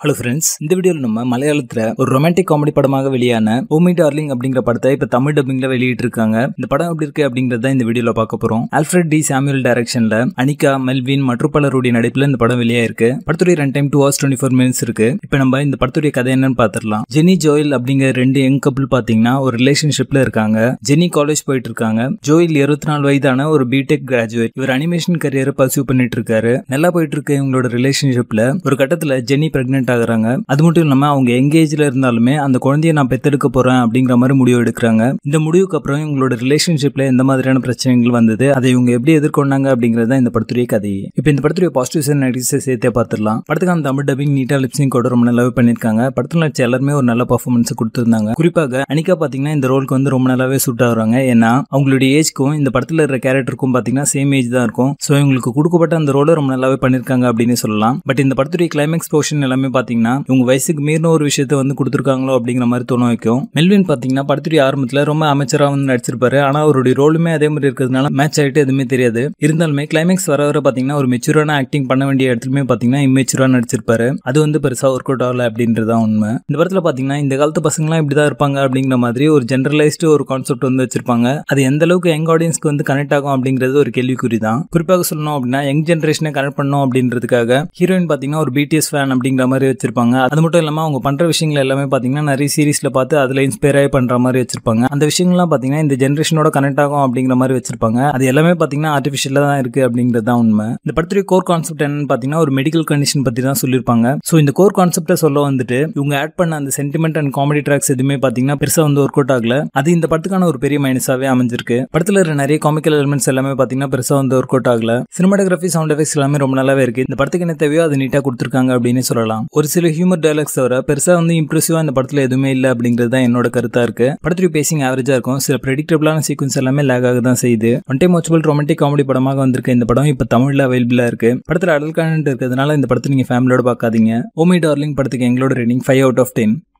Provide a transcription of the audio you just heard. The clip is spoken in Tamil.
ஹலோ ஃப்ரெண்ட்ஸ் இந்த வீடியோவில் நம்ம மலையாளத்துல ஒரு ரொமான்டிக் காமெடி படமாக வெளியான ஓமி டார்லிங் அப்படிங்கிற படத்தை இப்ப தமிழ் டப்பிங்ல வெளியிட்டு இருக்காங்க இந்த படம் எப்படி இருக்கு அப்படிங்கறத இந்த வீடியோல பார்க்க போறோம் ஆல்ஃபிரட் டி சாமுவல் டைரக்ஷன்ல அனிகா மெல்வின் மற்றும் பலருடைய நடிப்புல இந்த படம் வெளியாயிருக்கு படத்துடைய run time two hours twenty four minutes இருக்கு இப்போ நம்ம இந்த படத்துடைய கதை என்னன்னு பார்த்துடலாம் ஜெனி ஜோயில் அப்படிங்கிற ரெண்டு யங் கப்பிள் பாத்தீங்கன்னா ஒரு ரிலேஷன்ஷிப்ல இருக்காங்க ஜெனி காலேஜ் போயிட்டு இருக்காங்க ஜோயில் இருபத்தி நாலு வயதான ஒரு பிடெக் கிராஜுவேட் இவர் அனிமேஷன் கரியரை பர்சியூ பண்ணிட்டு இருக்காரு நல்லா போயிட்டு இருக்க இவங்களோட ரிலேஷன்ஷிப்ல ஒரு கட்டத்துல ஜெனி பிரெக்னென்ட் ஆகுறாங்க அது மட்டும் இல்லாம அவங்க எங்கேஜ்ல இருந்தாலுமே அந்த குழந்தைய நான் பெத்தெடுக்க போறேன் அப்படிங்கிற மாதிரி முடிவு எடுக்கிறாங்க இந்த முடிவுக்கு அப்புறம் இவங்களோட ரிலேஷன்ஷிப்ல எந்த மாதிரியான பிரச்சனைகள் வந்தது அதை இவங்க எப்படி எதிர்கொண்டாங்க அப்படிங்கறது தான் இந்த படத்துடைய கதை இப்போ இந்த படத்துடைய பாசிட்டிவ்ஸ் அண்ட் நெகட்டிவ்ஸ் சேர்த்தே பார்த்துடலாம் படத்துக்கான தமிழ் டப்பிங் நீட்டா லிப்ஸிங் கூட ரொம்ப நல்லாவே பண்ணிருக்காங்க படத்துல நடிச்ச எல்லாருமே ஒரு நல்ல பர்ஃபார்மன்ஸ் கொடுத்திருந்தாங்க குறிப்பாக அனிகா பாத்தீங்கன்னா இந்த ரோலுக்கு வந்து ரொம்ப நல்லாவே சூட் ஆகுறாங்க ஏன்னா அவங்களுடைய ஏஜ்க்கும் இந்த படத்துல இருக்கிற கேரக்டருக்கும் பாத்தீங்கன்னா சேம் ஏஜ் தான் இருக்கும் ஸோ இவங்களுக்கு கொடுக்கப்பட்ட அந்த ரோலை ரொம்ப நல்லாவே பண்ணிருக்காங்க அப்படின்னு சொல்லலாம் பட் இந்த படத்துடைய கிளைமேக்ஸ் போர்ஷன் எல்லாமே பாத்தீங்கன்னா இவங்க வயசுக்கு மீறின ஒரு விஷயத்த வந்து கொடுத்துருக்காங்களோ அப்படிங்கிற மாதிரி தோண வைக்கும் மெல்வின் பாத்தீங்கன்னா படத்துடைய ஆரம்பத்துல ரொம்ப அமைச்சரா வந்து நடிச்சிருப்பாரு ஆனா அவருடைய ரோலுமே அதே மாதிரி இருக்கிறதுனால மேட்ச் ஆகிட்டு எதுவுமே தெரியாது இருந்தாலுமே கிளைமேக்ஸ் வர வர பாத்தீங்கன்னா ஒரு மெச்சூரான ஆக்டிங் பண்ண வேண்டிய இடத்துலயுமே பாத்தீங்கன்னா இம்மெச்சூரா நடிச்சிருப்பாரு அது வந்து பெருசா ஒர்க் அவுட் ஆகல அப்படின்றதான் உண்மை இந்த படத்துல பாத்தீங்கன்னா இந்த காலத்து பசங்களாம் இப்படிதான் இருப்பாங்க அப்படிங்கிற மாதிரி ஒரு ஜென்ரலைஸ்டு ஒரு கான்செப்ட் வந்து வச்சிருப்பாங்க அது எந்த அளவுக்கு யங் ஆடியன்ஸ்க்கு வந்து கனெக்ட் ஆகும் அப்படிங்கிறது ஒரு கேள்விக்குறி தான் குறிப்பாக சொல்லணும் அப்படின்னா யங் ஜென்ரேஷனை கனெக்ட் பண்ணணும் அப்படின்றதுக்காக ஹீரோயின் பாத்தீங்கன்னா ஒரு பிடிஎஸ் ஃபேன் அப்படிங்கிற மாதிரி வச்சிருப்பாங்க அது மட்டும் இல்லாம அவங்க பண்ற விஷயங்கள் எல்லாமே பாத்தீங்கன்னா நிறைய சீரிஸ்ல பார்த்து அதுல இன்ஸ்பயர் ஆகி பண்ற மாதிரி வச்சிருப்பாங்க அந்த விஷயங்கள்லாம் பாத்தீங்கன்னா இந்த ஜென்ரேஷனோட கனெக்ட் ஆகும் அப்படிங்கிற மாதிரி வச்சிருப்பாங்க அது எல்லாமே பாத்தீங்கன்னா ஆர்டிஃபிஷியலா தான் இருக்கு அப்படிங்கிறது தான் உண்மை இந்த படத்துடைய கோர் கான்செப்ட் என்னன்னு பாத்தீங்கன்னா ஒரு மெடிக்கல் கண்டிஷன் பத்தி தான் சொல்லியிருப்பாங்க ஸோ இந்த கோர் கான்செப்டை சொல்ல வந்துட்டு இவங்க ஆட் பண்ண அந்த சென்டிமெண்ட் அண்ட் காமெடி ட்ராக்ஸ் எதுவுமே பாத்தீங்கன்னா பெருசா வந்து ஒர்க் அவுட் ஆகல அது இந்த படத்துக்கான ஒரு பெரிய மைனஸாவே அமைஞ்சிருக்கு படத்துல இருக்கிற நிறைய காமிக்கல் எலிமெண்ட்ஸ் எல்லாமே பாத்தீங்கன்னா பெருசா வந்து ஒர்க் அவுட் ஆகல சினிமாட்டோகிராஃபி சவுண்ட் எஃபெக்ட்ஸ் எல்லாமே ரொம்ப நல்லாவே இருக்கு இந்த படத்துக்கு என்ன தேவையோ அது நீட்டா கொடுத்துருக்காங்க அப்படின்னு சொல்லலாம் ஒரு சில ஹியூமர் டைலாக்ஸ் தவிர பெருசா வந்து இம்ப்ரெசிவா இந்த படத்துல எதுவுமே இல்ல அப்படிங்கிறது தான் என்னோட கருத்தா இருக்கு படத்துடைய பேசிங் ஆவரேஜா இருக்கும் சில ப்ரெடிக்டபிளான சீக்வன்ஸ் எல்லாமே லேக் ஆக தான் செய்யுது one time watchable romantic comedy படமாக வந்திருக்க இந்த படம் இப்போ தமிழ்ல அவைலபிளா இருக்கு படத்துல அடல் கண்டென்ட் இருக்கிறதுனால இந்த படத்தை நீங்க ஃபேமிலியோட பார்க்காதீங்க ஓமி டார்லிங் படத்துக்கு எங்களோட rating five out of ten